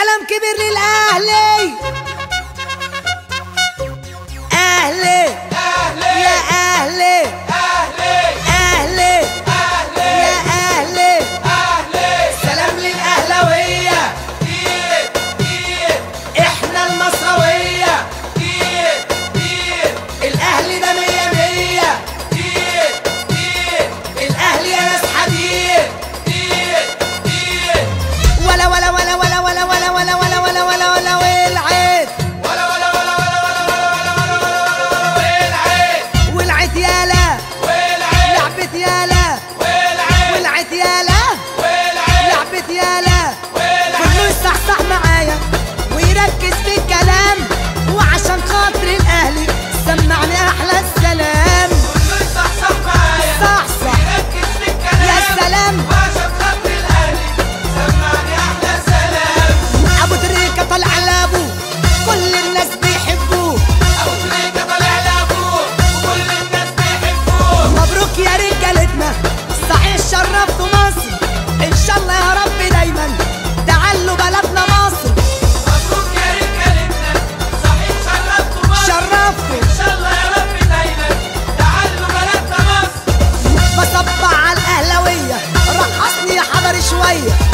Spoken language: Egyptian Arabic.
سلام كبير للاهلي اهلي يا اهلي اهلي يا اهلي سلام للاهلاويه احنا المصراويه الاهلي ده مية مية الاهلي يا ناس حديد ولا ولا ولا ولا ولا ولا ولا ولا ولا ولا ولا والعيد والعيد يالا لعبة يالا والعيد يالا لعبة يالا كله يصحصح معايا ويركز في الكلام وعشان خاطر الاهلي سمعني احلى السلام صحصح يا سلام ابو تريكه طلع لابو كل الناس بيحبوه مبروك يا رجالتنا صحيح شرفتوا مصر ان شاء الله يا رب دايما تعلوا بلدنا مصر شرفتوا بصبع على الاهلاويه رقصني يا حضر شويه